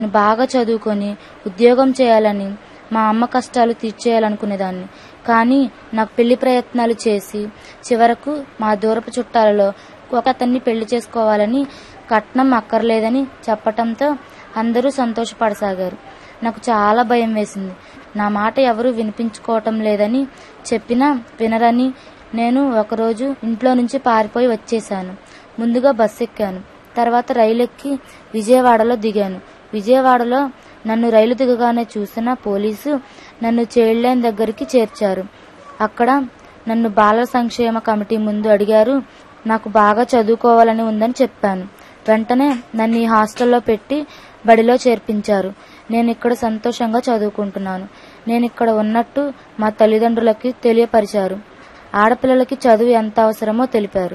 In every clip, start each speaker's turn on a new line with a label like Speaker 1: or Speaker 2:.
Speaker 1: నేను బాగా చదువుకొని ఉద్యోగం చేయాలని మా అమ్మ కష్టాలు తీర్చేయాలనుకునేదాన్ని కానీ నాకు పెళ్లి ప్రయత్నాలు చేసి చివరకు మా దూరపు చుట్టాలలో ఒక అతన్ని పెళ్లి చేసుకోవాలని కట్నం అక్కర్లేదని చెప్పటంతో అందరూ సంతోషపడసాగారు నాకు చాలా భయం వేసింది నా మాట ఎవరూ వినిపించుకోవటం లేదని చెప్పినా వినరని నేను ఒకరోజు ఇంట్లో నుంచి పారిపోయి వచ్చేశాను ముందుగా బస్సు ఎక్కాను తర్వాత రైలు ఎక్కి విజయవాడలో దిగాను విజయవాడలో నన్ను రైలు దిగగానే చూసిన పోలీసు నన్ను చైల్డ్ లైన్ దగ్గరికి చేర్చారు అక్కడ నన్ను బాలల సంక్షేమ కమిటీ ముందు అడిగారు నాకు బాగా చదువుకోవాలని ఉందని చెప్పాను వెంటనే నన్ను ఈ హాస్టల్లో పెట్టి బడిలో చేర్పించారు నేను ఇక్కడ సంతోషంగా చదువుకుంటున్నాను నేను ఇక్కడ ఉన్నట్టు మా తల్లిదండ్రులకి తెలియపరిచారు ఆడపిల్లలకి చదువు ఎంత అవసరమో తెలిపారు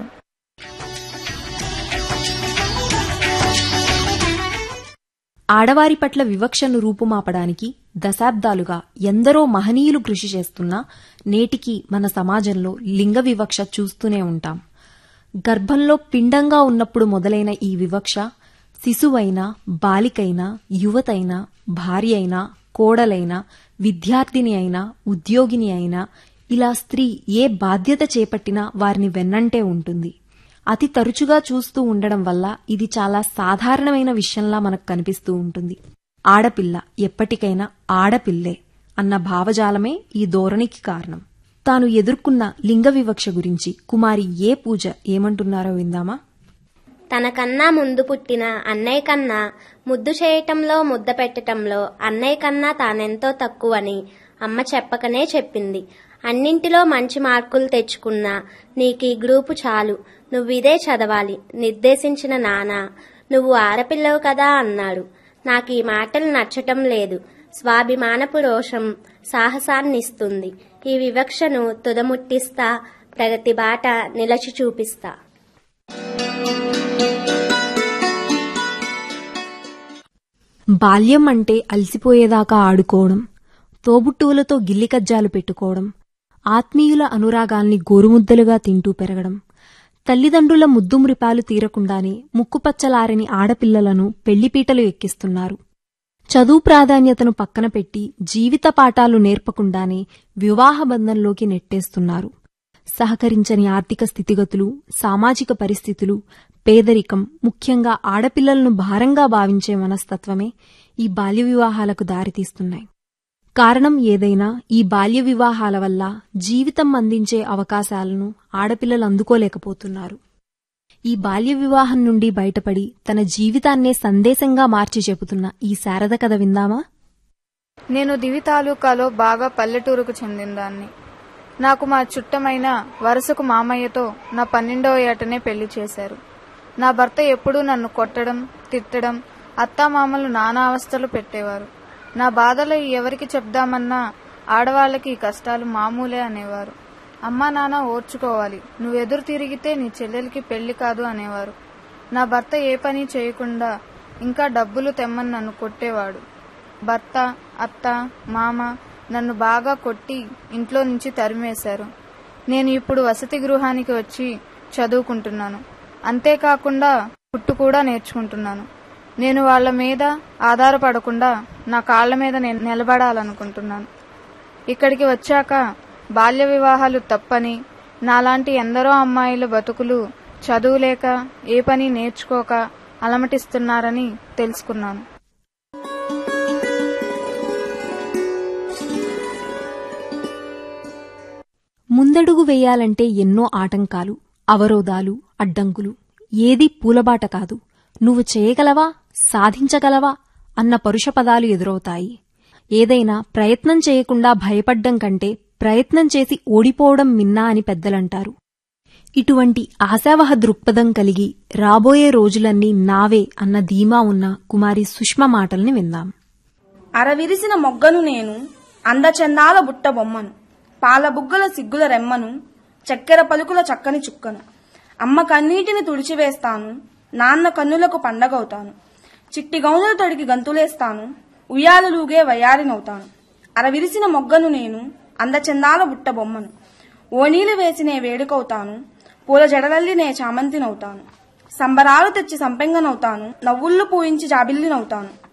Speaker 2: ఆడవారి పట్ల వివక్షను రూపుమాపడానికి దశాబ్దాలుగా ఎందరో మహనీయులు కృషి చేస్తున్నా నేటికి మన సమాజంలో లింగ వివక్ష చూస్తూనే ఉంటాం గర్భంలో పిండంగా ఉన్నప్పుడు మొదలైన ఈ వివక్ష శిశువైనా బాలికైనా యువతైనా భార్య అయినా కోడలైనా విద్యార్థిని అయినా ఉద్యోగిని అయినా ఇలా స్త్రీ ఏ బాధ్యత చేపట్టినా వారిని వెన్నంటే ఉంటుంది అతి తరచుగా చూస్తూ ఉండడం వల్ల ఇది చాలా సాధారణమైన విషయంలా మనకు కనిపిస్తూ ఉంటుంది ఆడపిల్ల ఎప్పటికైనా ఆడపిల్లే అన్న భావజాలమే ఈ ధోరణికి కారణం తాను ఎదుర్కొన్న లింగ వివక్ష గురించి కుమారి ఏ పూజ ఏమంటున్నారో విందామా
Speaker 3: తనకన్నా ముందు పుట్టిన అన్నయ్య కన్నా ముద్దు చేయటంలో ముద్ద పెట్టటంలో అన్నయ్య కన్నా తానెంతో తక్కువని అమ్మ చెప్పకనే చెప్పింది అన్నింటిలో మంచి మార్కులు తెచ్చుకున్నా నీకీ గ్రూపు చాలు నువ్విదే చదవాలి నిర్దేశించిన నాన్న నువ్వు ఆడపిల్లవు కదా అన్నాడు నాకు ఈ మాటలు నచ్చటం లేదు స్వాభిమానపు రోషం సాహసాన్నిస్తుంది ఈ వివక్షను తుదముట్టిస్తా ప్రగతి బాట నిలచి చూపిస్తా
Speaker 2: బాల్యం అంటే అలసిపోయేదాకా ఆడుకోవడం తోబుట్టువులతో గిల్లికజ్జాలు పెట్టుకోవడం ఆత్మీయుల అనురాగాల్ని గోరుముద్దలుగా తింటూ పెరగడం తల్లిదండ్రుల ముద్దుమురిపాలు తీరకుండానే ముక్కుపచ్చలారని ఆడపిల్లలను పెళ్లిపీటలు ఎక్కిస్తున్నారు చదువు ప్రాధాన్యతను పక్కన పెట్టి జీవిత పాఠాలు నేర్పకుండానే వివాహ బంధంలోకి నెట్టేస్తున్నారు సహకరించని ఆర్థిక స్థితిగతులు సామాజిక పరిస్థితులు పేదరికం ముఖ్యంగా ఆడపిల్లలను భారంగా భావించే మనస్తత్వమే ఈ బాల్య వివాహాలకు దారితీస్తున్నాయి కారణం ఏదైనా ఈ బాల్య వివాహాల వల్ల జీవితం అందించే అవకాశాలను ఆడపిల్లలు అందుకోలేకపోతున్నారు ఈ బాల్య వివాహం నుండి బయటపడి తన జీవితాన్నే సందేశంగా మార్చి చెబుతున్న ఈ శారద కథ విందామా
Speaker 4: నేను దివి తాలూకాలో బాగా పల్లెటూరుకు చెందిందాన్ని నాకు మా చుట్టమైన వరుసకు మామయ్యతో నా పన్నెండవ ఏటనే పెళ్లి చేశారు నా భర్త ఎప్పుడూ నన్ను కొట్టడం తిట్టడం అత్తామామలు నానా అవస్థలు పెట్టేవారు నా బాధలు ఎవరికి చెప్దామన్నా ఆడవాళ్ళకి ఈ కష్టాలు మామూలే అనేవారు అమ్మా నాన్న ఓర్చుకోవాలి నువ్వెదురు తిరిగితే నీ చెల్లెలికి పెళ్లి కాదు అనేవారు నా భర్త ఏ పని చేయకుండా ఇంకా డబ్బులు తెమ్మని నన్ను కొట్టేవాడు భర్త అత్త మామ నన్ను బాగా కొట్టి ఇంట్లో నుంచి తరిమేశారు నేను ఇప్పుడు వసతి గృహానికి వచ్చి చదువుకుంటున్నాను అంతేకాకుండా పుట్టు కూడా నేర్చుకుంటున్నాను నేను వాళ్ళ మీద ఆధారపడకుండా నా కాళ్ల మీద నేను నిలబడాలనుకుంటున్నాను ఇక్కడికి వచ్చాక బాల్య వివాహాలు తప్పని నాలాంటి ఎందరో అమ్మాయిల బతుకులు చదువులేక ఏ పని నేర్చుకోక అలమటిస్తున్నారని తెలుసుకున్నాను
Speaker 2: ముందడుగు వేయాలంటే ఎన్నో ఆటంకాలు అవరోధాలు అడ్డంకులు ఏదీ పూలబాట కాదు నువ్వు చేయగలవా సాధించగలవా అన్న పరుష పదాలు ఎదురవుతాయి ఏదైనా ప్రయత్నం చేయకుండా భయపడ్డం కంటే ప్రయత్నం చేసి ఓడిపోవడం మిన్నా అని పెద్దలంటారు ఇటువంటి ఆశావహ దృక్పథం కలిగి రాబోయే రోజులన్నీ నావే అన్న ధీమా ఉన్న కుమారి సుష్మ మాటల్ని విందాం
Speaker 5: అరవిరిసిన మొగ్గను నేను అందచందాల బుట్ట బొమ్మను పాల బుగ్గల సిగ్గుల రెమ్మను చక్కెర పలుకుల చక్కని చుక్కను అమ్మ కన్నీటిని తుడిచివేస్తాను నాన్న కన్నులకు పండగవుతాను చిట్టి గౌనుల తడికి గంతులేస్తాను ఉయ్యాలలుగే వయారినవుతాను అరవిరిసిన మొగ్గను నేను అందచందాల బుట్ట బొమ్మను ఓణీలు వేసి నే వేడుకవుతాను పూల జడలల్లి నే చామంతినవుతాను సంబరాలు తెచ్చి సంపెంగనవుతాను నవ్వుళ్ళు పూయించి జాబిల్లినవుతాను